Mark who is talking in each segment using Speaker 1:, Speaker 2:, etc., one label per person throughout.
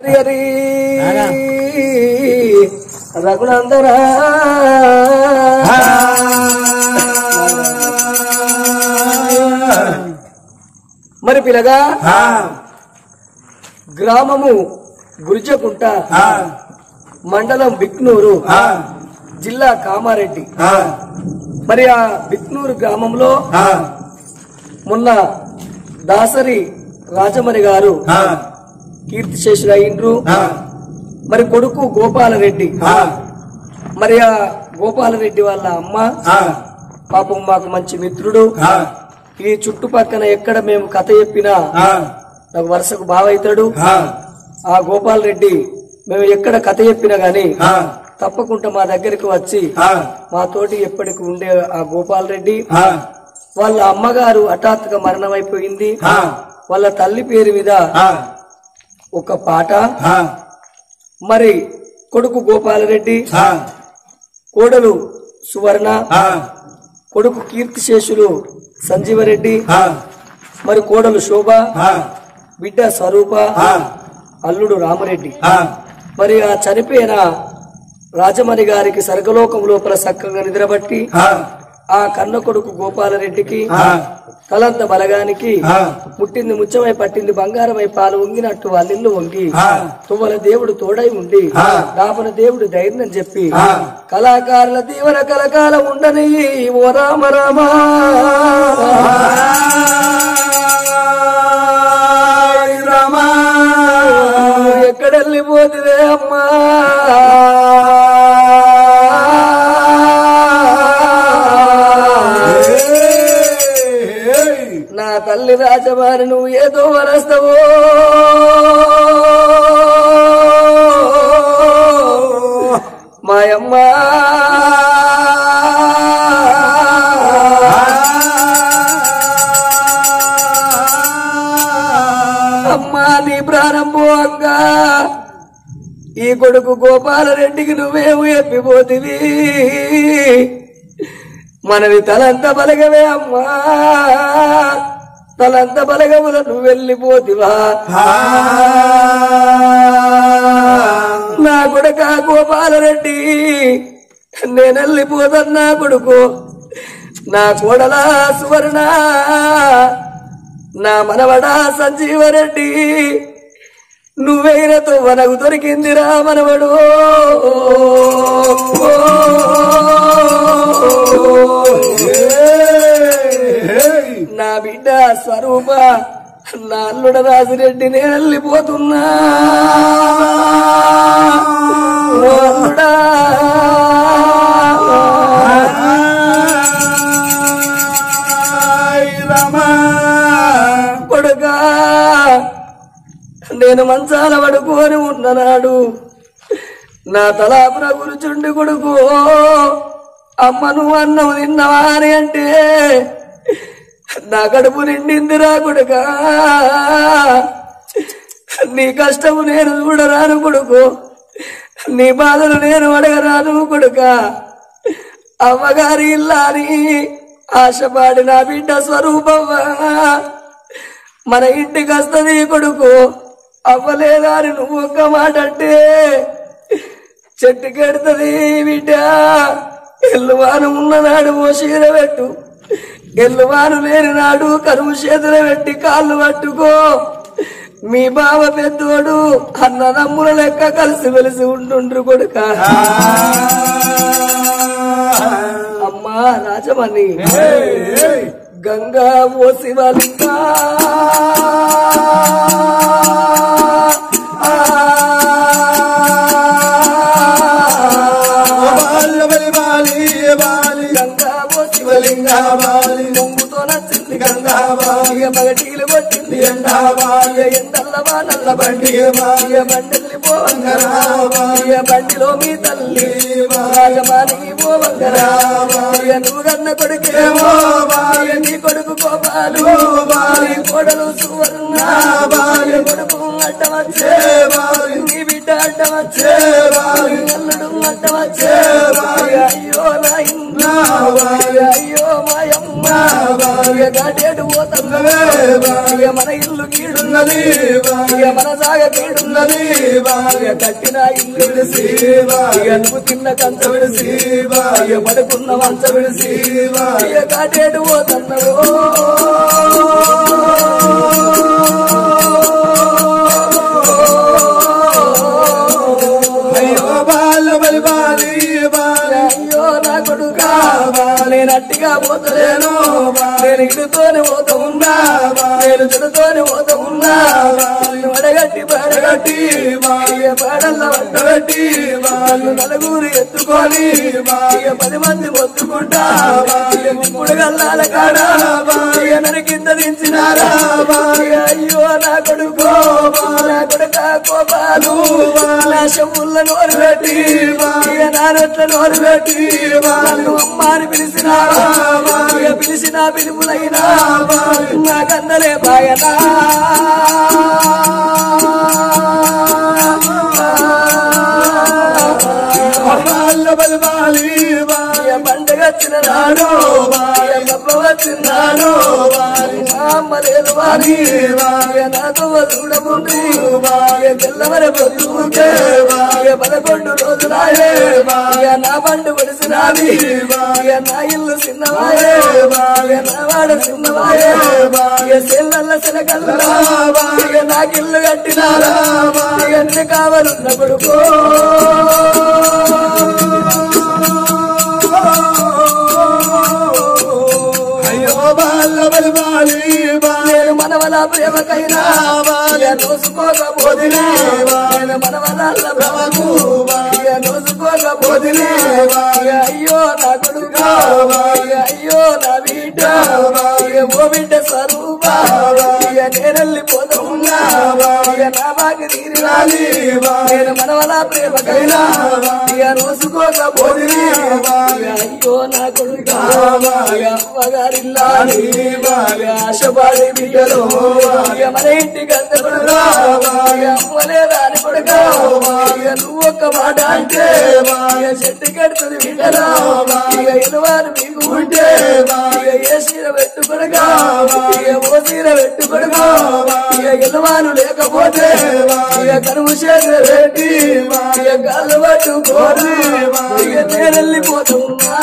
Speaker 1: హరి రఘునందరా మరి పిల్లగా గ్రామము గురిజకుంట మండలం బిక్నూరు జిల్లా కామారెడ్డి మరి ఆ బిక్నూరు గ్రామంలో మొన్న దాసరి రాజమణి గారు కీర్తిశేషులు అయిండ్రు మరి కొడుకు గోపాలరెడ్డి మరి ఆ గోపాలరెడ్డి వాళ్ళ అమ్మ పాపం మాకు మంచి మిత్రుడు ఈ చుట్టుపక్కన ఎక్కడ మేము కథ చెప్పినా నాకు వరుసకు బావైతాడు ఆ గోపాల్ రెడ్డి మేము ఎక్కడ కథ చెప్పినా గాని తప్పకుండా మా దగ్గరికి వచ్చి మా తోటి ఎప్పటికి ఉండే ఆ గోపాల్ రెడ్డి వాళ్ళ అమ్మగారు హఠాత్తుగా మరణమైపోయింది వాళ్ళ తల్లి పేరు మీద ఒక పాట మరి కొడుకు గోపాలరెడ్డి కోడలు సువర్ణ కొడుకు కీర్తిశేషులు సంజీవరెడ్డి మరి కోడలు శోభ బిడ్డ స్వరూప అల్లుడు రామరెడ్డి మరి ఆ చనిపోయిన రాజమణి గారికి సర్గలోకం లోపల చక్కగా నిద్రబట్టి ఆ కన్న కొడుకు గోపాలరెడ్డికి తలంత బలగానికి ముట్టింది ముచ్చమై పట్టింది బంగారమై పాలు వంగినట్టు వాళ్ళిల్లు వంగి తువ్వల దేవుడు తోడై ఉండి దాపన దేవుడు ధైర్యం చెప్పి కళాకారుల దీవన కలకాలం ఉండని ఓ రామ రామా ఎక్కడెళ్ళిపోతుదే అమ్మా నా తల్లి రాజమారి నువ్వు ఏదో వరస్తావో మాయమ్మ అమ్మా నీ ప్రారంభంగా ఈ కొడుకు గోపాలరెడ్డికి నువ్వేమో ఎప్పిపోతివి మనవి తలంత బలగవే అమ్మా తలంత బలగముల నువ్వు వెళ్ళిపోతివా నా కొడుక గోపాలరెడ్డి నేను వెళ్ళిపోదన్నా కొడుకు నా కోడలా సువర్ణ నా మనవడా సంజీవరెడ్డి నువ్వైనతో మనకు దొరికిందిరా మనవడు నా బిడ్డ స్వరూప నా అల్లుడ రాజిరెడ్డి నేను వెళ్ళిపోతున్నా ఓ అల్లుడా కొడుకా నేను మంచాల పడుకొని ఉన్ననాడు నా తలాపున గురుచుండి కొడుకు అమ్మ నువ్వు అన్నం తిన్నవా అని అంటే నా కడుపు నిండిందిరా కొడుక నీ కష్టము నేను చూడరాను కొడుకు నీ బాధలు నేను అడగరాను కొడుక అమ్మగారి ఇల్లాని ఆశపాడి నా బిడ్డ స్వరూపమ్మా మన ఇంటికి వస్తుంది కొడుకు అవ్వలేదా అని నువ్వు ఒక్క మాట అంటే చెట్టు కెడుతుంది బిడ్డ ఎల్లువాను ఉన్ననాడు ఓ చీర పెట్టు ఎల్లువాను లేని నాడు కరువు చేతులు పెట్టి కాళ్ళు పట్టుకో మీ బావ పెద్దోడు అన్నదమ్ముల లెక్క కలిసి వెలిసి ఉంటుండ్రు కొడుక అమ్మా రాజమణి గంగా ఓ శివలింగా గంగా ఓ శివలింగా ముంగుతో నచ్చింది గంగా ఇక మగటీలు కొట్టింది ఎండా ఇక ఎండల్ల వానల్ల బండి ఇక బండిల్ని పోవంగరా ఇక బండిలో మీ తల్లి రాజమాని పోవంగరా ఇక నువ్వు కన్న కొడుకేమో ఇక నీ కొడుకు గోపాలు నీ కోడలు సువర్ణ ఇక కొడుకు అడ్డమచ్చే నీ బిడ్డ అడ్డమచ్చే అల్లుడు అడ్డమచ్చే అయ్యో నా అయ్యో మాయమ్మ ఇక కాటేటు పోతున్నవే ఇక మన ఇల్లు కీడున్నది ఇక మన సాగ కీడున్నది ఇక కట్టిన ఇల్లు విడిసి ఇక నువ్వు తిన్న కంచ విడిసి ఇక పడుకున్న మంచ విడిసి ఇక కాటేటు పోతున్నవో
Speaker 2: అయ్యో బాల బలి బాలి బాలి
Speaker 1: అయ్యో నా కొడుకా నేను అట్టిగా పోతలేను నేను ఇటుతోనే పోత ఉన్నా నేను చెడుతోనే పోత ఉన్నా వడగట్టి పడగట్టి ఇక పాడల్ల వంటగట్టి వాళ్ళు నలుగురు ఎత్తుకొని ఇక పది మంది మొత్తుకుంటా ఇక ఇప్పుడు గల్లాల కాడ ఇక నరికింద దించినారా ఇక అయ్యో నా కొడుకో నా కొడుక కోపాలు నా చెవుల నోరు పెట్టి ఇక నా నోట్ల నోరు పెట్టి నన్ను అమ్మాని పిలిచినారా ఇక పిలిచిన పిలుపులైనా నా కన్నలే బాయనా
Speaker 2: బాల బలి బాలి బాలి
Speaker 1: ఇక పండగ వచ్చిన నాడు ఇక గొప్ప వచ్చినాడు మా అమ్మ లేదు వారి ఇక నాతో చూడముంది ఇక తెల్లవర పొద్దుకే ఇక పదకొండు రోజులాయే ఇక నా పండు పడిసినాది ఇక నా ఇల్లు చిన్నవాయే ఇక నా వాడ చిన్నవాయే ఇక సెల్లల్ల శనకల్లా ఇక నాకిల్లు కట్టినారా ఇక అన్ని కావాలన్న కొడుకో
Speaker 2: అయ్యో బాల బలి బాలి బాలి
Speaker 1: నేను మనవల ప్రేమకైనా ఇక నోసుకోకపోతినే నేను మనవల భ్రమకు ఇక నోసుకోకపోతినే ఇక అయ్యో నా కొడుకు ఇక అయ్యో నా బిడ్డ ఇక ఓ బిడ్డ స్వరూప ఇక నేనెళ్ళిపోతా ఉన్నా ఇక నా బాకి తీరి రాలి నేను మనవల ప్రేమకైనా ఇక నోసుకోకపోతినే ఇక అయ్యో నా కొడుకు ఇక అమ్మగారిల్లాలి ఇక ఆశపడి బిడ్డలు ఇక మన ఇంటికి అంత కొడుకు ఇక అమ్మలే రాని కొడుకు ఇక నువ్వు ఒక్క మాట అంటే ఇక చెట్టు కడుతుంది బిడ్డలు ఇక ఇరువారు మీకు ఉంటే ఇక ఏ సీర పెట్టుకొడుగా ఇక ఓ సీర పెట్టుకొడుగా ఇక ఇరువారు లేకపోతే ఇక కనుము చేతులు పెట్టి ఇక కళ్ళు పట్టుకోరు ఇక నేను వెళ్ళిపోతున్నా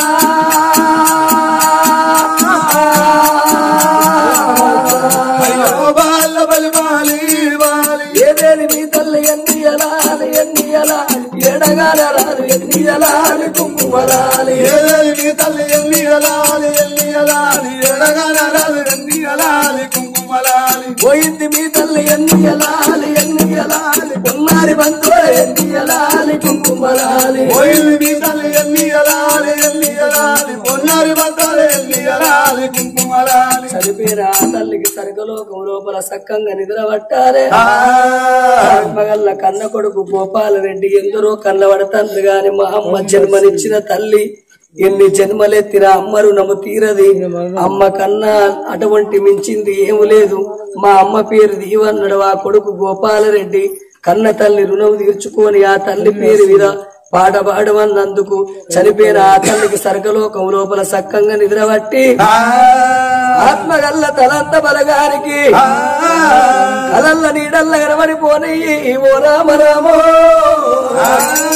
Speaker 2: అయ్యో బాల బలి బాలి బాలి
Speaker 1: ఏదేని మీ తల్లి ఎన్ని ఎలా అని ఎన్ని ఎలా ఎడగాల రాదు ఎన్ని ఎలా అని కుంకుమలాలి
Speaker 2: ఏలేని నీ తల్లి ఎల్లి అలాలి ఎల్లి అలాలి ఎడగలరాలి ఎన్ని అలాలి కుంకుమలాలి
Speaker 1: పోయింది మీ తల్లి ఎన్ని ఎలా అని ఎన్ని ఎలా అని కొన్నారి బంధువుల ఎన్ని ఎలా అని కుంకుమలాలి
Speaker 2: పోయింది నీ తల్లి ఎల్లి అలాలి ఎల్లి అలాలి పొన్నారి బద్దాలి ఎల్లి అలాలి కుంకుమలాలి
Speaker 1: చనిపోయిన ఆ తల్లికి సర్గలోకం లోపల సక్కంగా నిద్ర పట్టాలే మగల్ల కన్న కొడుకు గోపాల రెడ్డి ఎందరో కళ్ళ పడతాను గాని మా అమ్మ జన్మనిచ్చిన తల్లి ఎన్ని జన్మలెత్తిన అమ్మ రుణము తీరది అమ్మ కన్నా అటువంటి మించింది ఏమి లేదు మా అమ్మ పేరు దీవన్నడు ఆ కొడుకు గోపాలరెడ్డి కన్న తల్లి రుణం తీర్చుకొని ఆ తల్లి పేరు మీద పాట పాడమన్నందుకు చనిపోయిన ఆ తల్లికి సర్గలోకం లోపల సక్కంగా నిద్రపట్టి ఆత్మగల్ల తలంత బలగానికి కలల్ల నీడల్ల ఎరవని పోనీ ఓ రామ రామో